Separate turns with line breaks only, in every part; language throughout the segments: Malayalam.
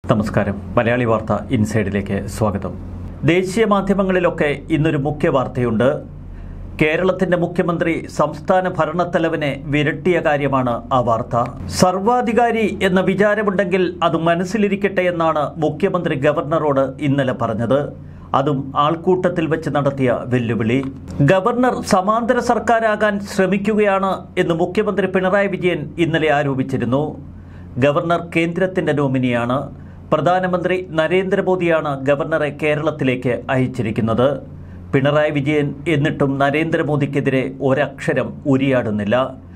നമസ്കാരം മലയാളി വാർത്ത ഇൻസൈഡിലേക്ക് സ്വാഗതം ദേശീയ മാധ്യമങ്ങളിലൊക്കെ ഇന്നൊരു മുഖ്യ വാർത്തയുണ്ട് കേരളത്തിന്റെ മുഖ്യമന്ത്രി സംസ്ഥാന ഭരണത്തലവനെ വിരട്ടിയ കാര്യമാണ് ആ വാർത്ത സർവാധികാരി എന്ന വിചാരമുണ്ടെങ്കിൽ അത് മനസ്സിലിരിക്കട്ടെ എന്നാണ് മുഖ്യമന്ത്രി ഗവർണറോട് ഇന്നലെ പറഞ്ഞത് അതും ആൾക്കൂട്ടത്തിൽ വെച്ച് നടത്തിയ വെല്ലുവിളി ഗവർണർ സമാന്തര സർക്കാരാകാൻ ശ്രമിക്കുകയാണ് എന്ന് മുഖ്യമന്ത്രി പിണറായി വിജയൻ ഇന്നലെ ആരോപിച്ചിരുന്നു ഗവർണർ കേന്ദ്രത്തിന്റെ നോമിനിയാണ് പ്രധാനമന്ത്രി നരേന്ദ്രമോദിയാണ് ഗവർണറെ കേരളത്തിലേക്ക് അയച്ചിരിക്കുന്നത് പിണറായി വിജയൻ എന്നിട്ടും നരേന്ദ്രമോദിക്കെതിരെ ഒരക്ഷരം ഉരിയാടുന്നില്ല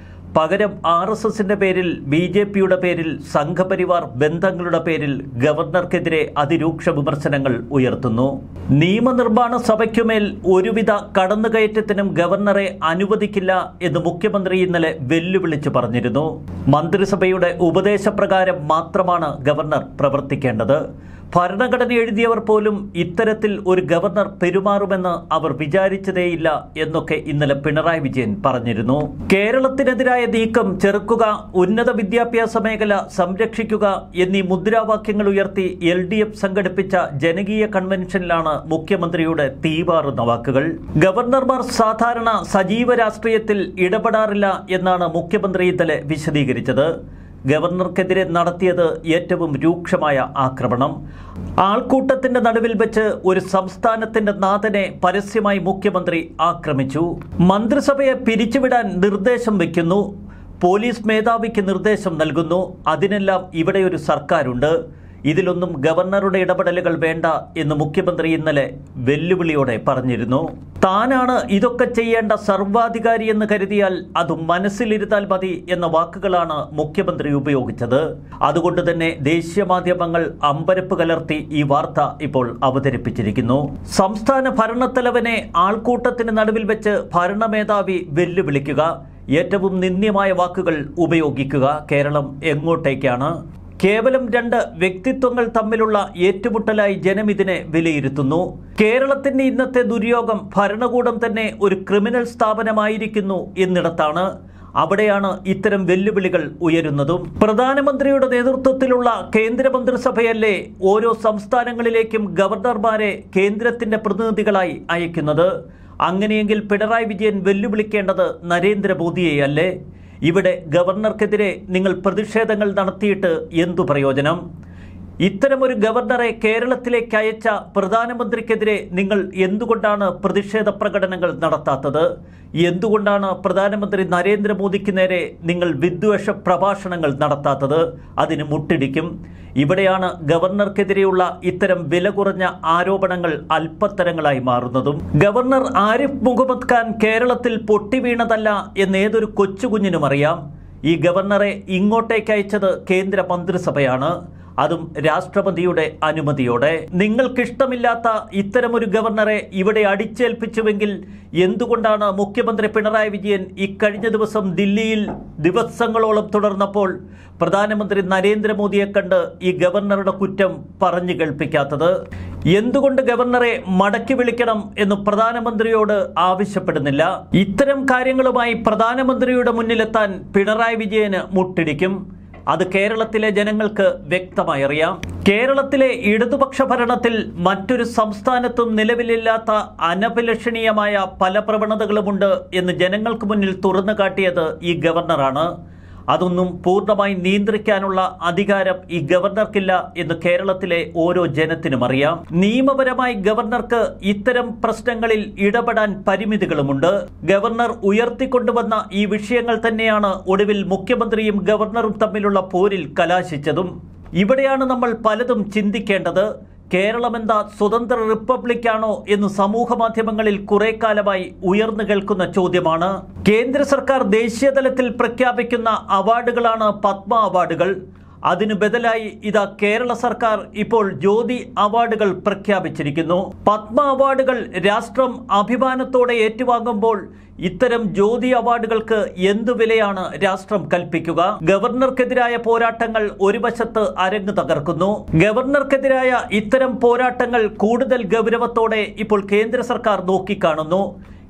പകരം ആർ എസ് എസിന്റെ പേരിൽ ബി ജെ പിയുടെ പേരിൽ സംഘപരിവാർ ബന്ധങ്ങളുടെ പേരിൽ ഗവർണർക്കെതിരെ അതിരൂക്ഷ വിമർശനങ്ങൾ ഉയർത്തുന്നു നിയമനിർമ്മാണ സഭയ്ക്കുമേൽ ഒരുവിധ കടന്നുകയറ്റത്തിനും ഗവർണറെ അനുവദിക്കില്ല എന്ന് മുഖ്യമന്ത്രി ഇന്നലെ വെല്ലുവിളിച്ചു പറഞ്ഞിരുന്നു മന്ത്രിസഭയുടെ ഉപദേശപ്രകാരം മാത്രമാണ് ഗവർണർ പ്രവർത്തിക്കേണ്ടത് ഭരണഘടന എഴുതിയവർ പോലും ഇത്തരത്തിൽ ഒരു ഗവർണർ പെരുമാറുമെന്ന് അവർ വിചാരിച്ചതേയില്ല എന്നൊക്കെ ഇന്നലെ പിണറായി വിജയൻ പറഞ്ഞിരുന്നു കേരളത്തിനെതിരായ നീക്കം ചെറുക്കുക ഉന്നത വിദ്യാഭ്യാസ മേഖല സംരക്ഷിക്കുക എന്നീ മുദ്രാവാക്യങ്ങൾ ഉയർത്തി എൽ ഡി എഫ് സംഘടിപ്പിച്ച ജനകീയ കൺവെൻഷനിലാണ് മുഖ്യമന്ത്രിയുടെ തീവാറുന്ന വാക്കുകൾ ഗവർണർമാർ സാധാരണ സജീവ രാഷ്ട്രീയത്തിൽ ഇടപെടാറില്ല എന്നാണ് മുഖ്യമന്ത്രി ഇന്നലെ വിശദീകരിച്ചത് ഗവർണർക്കെതിരെ നടത്തിയത് ഏറ്റവും രൂക്ഷമായ ആക്രമണം ആൾക്കൂട്ടത്തിന്റെ നടുവിൽ വെച്ച് ഒരു സംസ്ഥാനത്തിന്റെ നാഥനെ പരസ്യമായി മുഖ്യമന്ത്രി ആക്രമിച്ചു മന്ത്രിസഭയെ പിരിച്ചുവിടാൻ നിർദ്ദേശം വയ്ക്കുന്നു പോലീസ് മേധാവിക്ക് നിർദ്ദേശം നൽകുന്നു അതിനെല്ലാം ഇവിടെ ഒരു സർക്കാരുണ്ട് ഇതിലൊന്നും ഗവർണറുടെ ഇടപെടലുകൾ വേണ്ട എന്ന് മുഖ്യമന്ത്രി ഇന്നലെ വെല്ലുവിളിയോടെ പറഞ്ഞിരുന്നു താനാണ് ഇതൊക്കെ ചെയ്യേണ്ട സർവാധികാരി എന്ന് കരുതിയാൽ അത് മനസ്സിലിരുത്താൽ മതി എന്ന വാക്കുകളാണ് മുഖ്യമന്ത്രി ഉപയോഗിച്ചത് അതുകൊണ്ട് തന്നെ ദേശീയ മാധ്യമങ്ങൾ അമ്പരപ്പ് കലർത്തി ഈ വാർത്ത ഇപ്പോൾ അവതരിപ്പിച്ചിരിക്കുന്നു സംസ്ഥാന ഭരണത്തലവനെ ആൾക്കൂട്ടത്തിന് നടുവിൽ വെച്ച് ഭരണമേധാവി വെല്ലുവിളിക്കുക ഏറ്റവും നിന്ദ്യമായ വാക്കുകൾ ഉപയോഗിക്കുക കേരളം എങ്ങോട്ടേക്കാണ് കേവലം രണ്ട് വ്യക്തിത്വങ്ങൾ തമ്മിലുള്ള ഏറ്റുമുട്ടലായി ജനം ഇതിനെ വിലയിരുത്തുന്നു കേരളത്തിന്റെ ഇന്നത്തെ ദുര്യോഗം ഭരണകൂടം തന്നെ ഒരു ക്രിമിനൽ സ്ഥാപനമായിരിക്കുന്നു എന്നിടത്താണ് അവിടെയാണ് ഇത്തരം വെല്ലുവിളികൾ ഉയരുന്നതും പ്രധാനമന്ത്രിയുടെ നേതൃത്വത്തിലുള്ള കേന്ദ്രമന്ത്രിസഭയല്ലേ ഓരോ സംസ്ഥാനങ്ങളിലേക്കും ഗവർണർമാരെ കേന്ദ്രത്തിന്റെ പ്രതിനിധികളായി അയക്കുന്നത് അങ്ങനെയെങ്കിൽ പിണറായി വിജയൻ വെല്ലുവിളിക്കേണ്ടത് നരേന്ദ്രമോദിയെയല്ലേ ഇവിടെ ഗവർണർക്കെതിരെ നിങ്ങൾ പ്രതിഷേധങ്ങൾ നടത്തിയിട്ട് എന്തു പ്രയോജനം ഇത്തരമൊരു ഗവർണറെ കേരളത്തിലേക്ക് അയച്ച പ്രധാനമന്ത്രിക്കെതിരെ നിങ്ങൾ എന്തുകൊണ്ടാണ് പ്രതിഷേധ പ്രകടനങ്ങൾ നടത്താത്തത് എന്തുകൊണ്ടാണ് പ്രധാനമന്ത്രി നരേന്ദ്രമോദിക്ക് നേരെ നിങ്ങൾ വിദ്വേഷ പ്രഭാഷണങ്ങൾ നടത്താത്തത് അതിന് മുട്ടിടിക്കും ഇവിടെയാണ് ഗവർണർക്കെതിരെയുള്ള ഇത്തരം വില കുറഞ്ഞ ആരോപണങ്ങൾ അല്പത്തരങ്ങളായി മാറുന്നതും ഗവർണർ ആരിഫ് മുഹമ്മദ് ഖാൻ കേരളത്തിൽ പൊട്ടിവീണതല്ല എന്ന് ഏതൊരു കൊച്ചുകുഞ്ഞിനും അറിയാം ഈ ഗവർണറെ ഇങ്ങോട്ടേക്ക് അയച്ചത് കേന്ദ്ര മന്ത്രിസഭയാണ് അതും രാഷ്ട്രപതിയുടെ അനുമതിയോടെ നിങ്ങൾക്കിഷ്ടമില്ലാത്ത ഇത്തരമൊരു ഗവർണറെ ഇവിടെ അടിച്ചേൽപ്പിച്ചുവെങ്കിൽ എന്തുകൊണ്ടാണ് മുഖ്യമന്ത്രി പിണറായി വിജയൻ ഇക്കഴിഞ്ഞ ദിവസം ദില്ലിയിൽ ദിവസങ്ങളോളം തുടർന്നപ്പോൾ പ്രധാനമന്ത്രി നരേന്ദ്രമോദിയെ കണ്ട് ഈ ഗവർണറുടെ കുറ്റം പറഞ്ഞു കേൾപ്പിക്കാത്തത് എന്തുകൊണ്ട് ഗവർണറെ മടക്കി വിളിക്കണം എന്ന് പ്രധാനമന്ത്രിയോട് ആവശ്യപ്പെടുന്നില്ല ഇത്തരം കാര്യങ്ങളുമായി പ്രധാനമന്ത്രിയുടെ മുന്നിലെത്താൻ പിണറായി വിജയന് മുട്ടിടിക്കും അത് കേരളത്തിലെ ജനങ്ങൾക്ക് വ്യക്തമായി അറിയാം കേരളത്തിലെ ഇടതുപക്ഷ ഭരണത്തിൽ മറ്റൊരു സംസ്ഥാനത്തും നിലവിലില്ലാത്ത അനഭിലഷണീയമായ പല പ്രവണതകളുമുണ്ട് എന്ന് ജനങ്ങൾക്ക് മുന്നിൽ തുറന്നു കാട്ടിയത് ഈ ഗവർണറാണ് അതൊന്നും പൂർണ്ണമായി നിയന്ത്രിക്കാനുള്ള അധികാരം ഈ ഗവർണർക്കില്ല എന്ന് കേരളത്തിലെ ഓരോ ജനത്തിനും അറിയാം നിയമപരമായി ഗവർണർക്ക് ഇത്തരം പ്രശ്നങ്ങളിൽ ഇടപെടാൻ പരിമിതികളുമുണ്ട് ഗവർണർ ഉയർത്തിക്കൊണ്ടുവന്ന ഈ വിഷയങ്ങൾ തന്നെയാണ് ഒടുവിൽ മുഖ്യമന്ത്രിയും ഗവർണറും തമ്മിലുള്ള പോരിൽ കലാശിച്ചതും ഇവിടെയാണ് നമ്മൾ പലതും ചിന്തിക്കേണ്ടത് കേരളം എന്താ സ്വതന്ത്ര റിപ്പബ്ലിക്കാണോ എന്ന് സമൂഹ മാധ്യമങ്ങളിൽ കുറെ കാലമായി ഉയർന്നു കേൾക്കുന്ന ചോദ്യമാണ് കേന്ദ്ര സർക്കാർ ദേശീയ തലത്തിൽ പ്രഖ്യാപിക്കുന്ന അവാർഡുകളാണ് പത്മ അവാർഡുകൾ അതിനു ബദലായി ഇതാ കേരള സർക്കാർ ഇപ്പോൾ ജ്യോതി അവാർഡുകൾ പ്രഖ്യാപിച്ചിരിക്കുന്നു പത്മ അവാർഡുകൾ രാഷ്ട്രം അഭിമാനത്തോടെ ഏറ്റുവാങ്ങുമ്പോൾ ഇത്തരം ജ്യോതി അവാർഡുകൾക്ക് എന്തു വിലയാണ് രാഷ്ട്രം കൽപ്പിക്കുക ഗവർണർക്കെതിരായ പോരാട്ടങ്ങൾ ഒരു വശത്ത് അരങ്ങ് തകർക്കുന്നു ഗവർണർക്കെതിരായ ഇത്തരം പോരാട്ടങ്ങൾ കൂടുതൽ ഗൗരവത്തോടെ ഇപ്പോൾ കേന്ദ്ര സർക്കാർ നോക്കിക്കാണുന്നു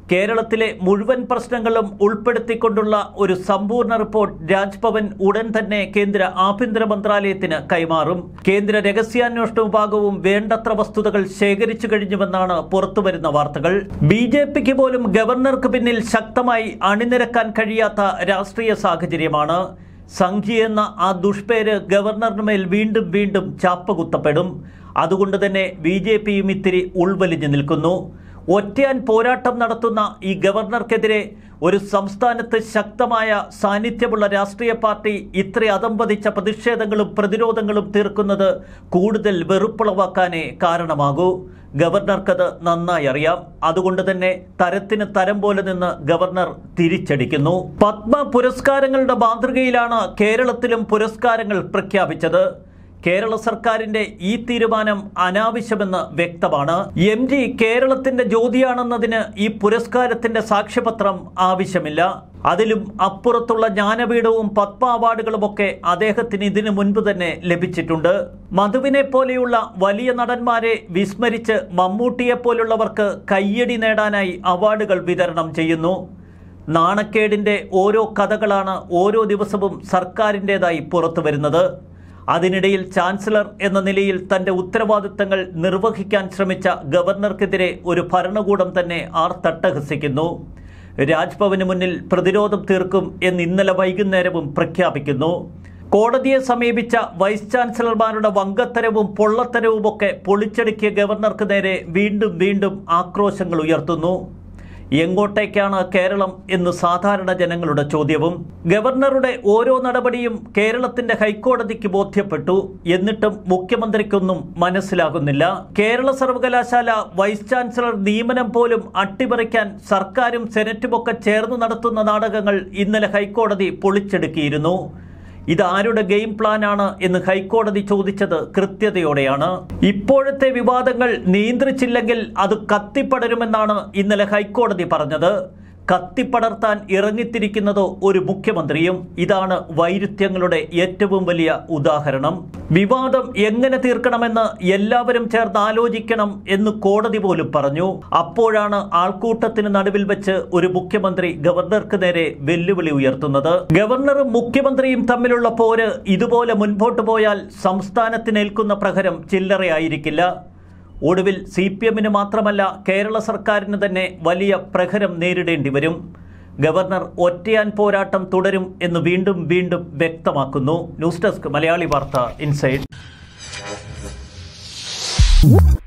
കേരളത്തിലെ മുഴുവൻ പ്രശ്നങ്ങളും ഉൾപ്പെടുത്തിക്കൊണ്ടുള്ള ഒരു സമ്പൂർണ്ണ റിപ്പോർട്ട് രാജ്ഭവൻ ഉടൻ തന്നെ കേന്ദ്ര ആഭ്യന്തര മന്ത്രാലയത്തിന് കൈമാറും കേന്ദ്ര രഹസ്യാന്വേഷണ വിഭാഗവും വേണ്ടത്ര വസ്തുതകൾ ശേഖരിച്ചു കഴിഞ്ഞുവെന്നാണ് പുറത്തുവരുന്ന വാർത്തകൾ ബി ജെ പിക്ക് പോലും ഗവർണർക്ക് പിന്നിൽ ശക്തമായി അണിനിരക്കാൻ കഴിയാത്ത രാഷ്ട്രീയ സാഹചര്യമാണ് സംഘി എന്ന ആ ദുഷ്പേര് ഗവർണറിന് മേൽ വീണ്ടും വീണ്ടും ചാപ്പകുത്തപ്പെടും അതുകൊണ്ട് തന്നെ ബി ജെ പിയും ഇത്തിരി ഉൾവലിഞ്ഞു നിൽക്കുന്നു ഒറ്റയാൻ പോരാട്ടം നടത്തുന്ന ഈ ഗവർണർക്കെതിരെ ഒരു സംസ്ഥാനത്ത് ശക്തമായ സാന്നിധ്യമുള്ള രാഷ്ട്രീയ പാർട്ടി ഇത്ര അതമ്പതിച്ച പ്രതിഷേധങ്ങളും പ്രതിരോധങ്ങളും തീർക്കുന്നത് കൂടുതൽ വെറുപ്പുളവാക്കാനേ കാരണമാകൂ ഗവർണർക്കത് നന്നായി അറിയാം അതുകൊണ്ട് തന്നെ തരത്തിന് തരം പോലെ നിന്ന് ഗവർണർ തിരിച്ചടിക്കുന്നു പത്മ പുരസ്കാരങ്ങളുടെ മാതൃകയിലാണ് കേരളത്തിലും പുരസ്കാരങ്ങൾ പ്രഖ്യാപിച്ചത് കേരള സർക്കാരിന്റെ ഈ തീരുമാനം അനാവശ്യമെന്ന് വ്യക്തമാണ് എം ജി കേരളത്തിന്റെ ജ്യോതിയാണെന്നതിന് ഈ പുരസ്കാരത്തിന്റെ സാക്ഷ്യപത്രം ആവശ്യമില്ല അതിലും അപ്പുറത്തുള്ള ജ്ഞാനപീഠവും പത്മ അവാർഡുകളുമൊക്കെ അദ്ദേഹത്തിന് ഇതിനു മുൻപ് തന്നെ ലഭിച്ചിട്ടുണ്ട് മധുവിനെ പോലെയുള്ള വലിയ നടന്മാരെ വിസ്മരിച്ച് മമ്മൂട്ടിയെ പോലുള്ളവർക്ക് കയ്യടി നേടാനായി അവാർഡുകൾ വിതരണം ചെയ്യുന്നു നാണക്കേടിന്റെ ഓരോ കഥകളാണ് ഓരോ ദിവസവും സർക്കാരിൻ്റെതായി പുറത്തു വരുന്നത് അതിനിടയിൽ ചാൻസലർ എന്ന നിലയിൽ തന്റെ ഉത്തരവാദിത്തങ്ങൾ നിർവഹിക്കാൻ ശ്രമിച്ച ഗവർണർക്കെതിരെ ഒരു ഭരണകൂടം തന്നെ ആർത്തട്ടഹസിക്കുന്നു രാജ്ഭവന് മുന്നിൽ പ്രതിരോധം തീർക്കും എന്ന് ഇന്നലെ വൈകുന്നേരവും പ്രഖ്യാപിക്കുന്നു കോടതിയെ സമീപിച്ച വൈസ് ചാൻസലർമാരുടെ വങ്കത്തരവും പൊള്ളത്തരവുമൊക്കെ പൊളിച്ചടുക്കിയ ഗവർണർക്ക് നേരെ വീണ്ടും വീണ്ടും ആക്രോശങ്ങൾ ഉയർത്തുന്നു എങ്ങോട്ടേക്കാണ് കേരളം എന്ന് സാധാരണ ജനങ്ങളുടെ ചോദ്യവും ഗവർണറുടെ ഓരോ നടപടിയും കേരളത്തിന്റെ ഹൈക്കോടതിക്ക് ബോധ്യപ്പെട്ടു എന്നിട്ടും മുഖ്യമന്ത്രിക്കൊന്നും മനസ്സിലാകുന്നില്ല കേരള സർവകലാശാല വൈസ് ചാൻസലർ നിയമനം പോലും അട്ടിമറിക്കാൻ സർക്കാരും സെനറ്റുമൊക്കെ ചേർന്ന് നടത്തുന്ന നാടകങ്ങൾ ഇന്നലെ ഹൈക്കോടതി പൊളിച്ചെടുക്കിയിരുന്നു ഇതാരുടെ ഗെയിം പ്ലാനാണ് എന്ന് ഹൈക്കോടതി ചോദിച്ചത് കൃത്യതയോടെയാണ് ഇപ്പോഴത്തെ വിവാദങ്ങൾ നിയന്ത്രിച്ചില്ലെങ്കിൽ അത് കത്തിപ്പടരുമെന്നാണ് ഇന്നലെ ഹൈക്കോടതി പറഞ്ഞത് കത്തിപ്പടർത്താൻ ഇറങ്ങിത്തിരിക്കുന്നതോ ഒരു മുഖ്യമന്ത്രിയും ഇതാണ് വൈരുദ്ധ്യങ്ങളുടെ ഏറ്റവും വലിയ ഉദാഹരണം വിവാദം എങ്ങനെ തീർക്കണമെന്ന് എല്ലാവരും ചേർന്ന് ആലോചിക്കണം എന്ന് കോടതി പോലും പറഞ്ഞു അപ്പോഴാണ് ആൾക്കൂട്ടത്തിന് നടുവിൽ വെച്ച് ഒരു മുഖ്യമന്ത്രി ഗവർണർക്ക് നേരെ വെല്ലുവിളി ഉയർത്തുന്നത് ഗവർണറും മുഖ്യമന്ത്രിയും തമ്മിലുള്ള പോര് ഇതുപോലെ മുൻപോട്ട് പോയാൽ സംസ്ഥാനത്തിനേൽക്കുന്ന പ്രഹരം ചില്ലറയായിരിക്കില്ല ഒടുവിൽ സി പി എമ്മിന് മാത്രമല്ല കേരള സർക്കാരിന് തന്നെ വലിയ പ്രഹരം നേരിടേണ്ടി വരും ഗവർണർ ഒറ്റയാൻ പോരാട്ടം തുടരും എന്ന് വീണ്ടും വീണ്ടും വ്യക്തമാക്കുന്നു ന്യൂസ് ഡെസ്ക് മലയാളി വാർത്ത ഇൻസൈഡ്